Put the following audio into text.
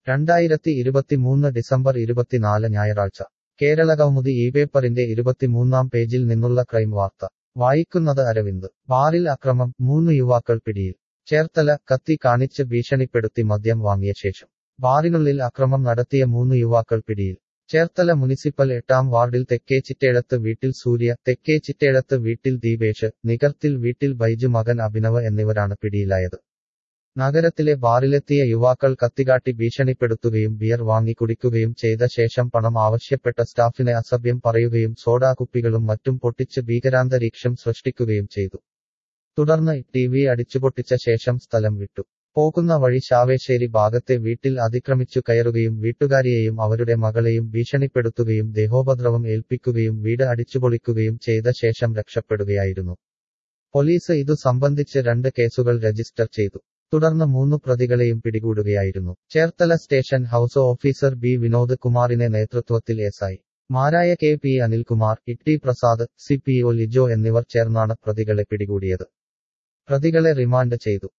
രണ്ടായിരത്തി ഇരുപത്തിമൂന്ന് ഡിസംബർ ഇരുപത്തിനാല് ഞായറാഴ്ച കേരള കൗമുദി ഈ പേപ്പറിന്റെ ഇരുപത്തിമൂന്നാം പേജിൽ നിന്നുള്ള ക്രൈം വാർത്ത വായിക്കുന്നത് അരവിന്ദ് ബാറിൽ അക്രമം മൂന്ന് യുവാക്കൾ പിടിയിൽ ചേർത്തല കത്തി കാണിച്ച് ഭീഷണിപ്പെടുത്തി മദ്യം വാങ്ങിയ ശേഷം ബാറിനുള്ളിൽ അക്രമം നടത്തിയ മൂന്ന് യുവാക്കൾ പിടിയിൽ ചേർത്തല മുനിസിപ്പൽ എട്ടാം വാർഡിൽ തെക്കേ ചിറ്റേഴത്ത് വീട്ടിൽ സൂര്യ തെക്കേ ചിറ്റേഴത്ത് വീട്ടിൽ ദീപേഷ് നികർത്തിൽ വീട്ടിൽ ബൈജു മകൻ അഭിനവ് എന്നിവരാണ് പിടിയിലായത് നഗരത്തിലെ ബാറിലെത്തിയ യുവാക്കൾ കത്തികാട്ടി ഭീഷണിപ്പെടുത്തുകയും ബിയർ വാങ്ങി കുടിക്കുകയും ചെയ്ത ശേഷം പണം ആവശ്യപ്പെട്ട സ്റ്റാഫിനെ അസഭ്യം പറയുകയും സോഡാ കുപ്പികളും മറ്റും പൊട്ടിച്ച് ഭീകരാന്തരീക്ഷം സൃഷ്ടിക്കുകയും ചെയ്തു തുടർന്ന് ടി വി അടിച്ചുപൊട്ടിച്ച ശേഷം സ്ഥലം വിട്ടു പോകുന്ന വഴി ശാവേശ്ശേരി ഭാഗത്തെ വീട്ടിൽ അതിക്രമിച്ചു കയറുകയും വീട്ടുകാരിയെയും അവരുടെ മകളെയും ഭീഷണിപ്പെടുത്തുകയും ദേഹോപദ്രവം ഏൽപ്പിക്കുകയും വീട് അടിച്ചുപൊളിക്കുകയും ചെയ്ത ശേഷം രക്ഷപ്പെടുകയായിരുന്നു പോലീസ് ഇതു സംബന്ധിച്ച് രണ്ട് കേസുകൾ രജിസ്റ്റർ ചെയ്തു തുടർന്ന് മൂന്ന് പ്രതികളെയും പിടികൂടുകയായിരുന്നു Cherthala station house officer B Vinod കുമാറിനെ നേതൃത്വത്തിൽ എസ്ഐ മാരായ K P Anilkumar Itty Prasad C P O Lijo എന്നിവർ ചേർന്നാണ് പ്രതികളെ പിടികൂടിയത് പ്രതികളെ റിമാൻഡ് ചെയ്തു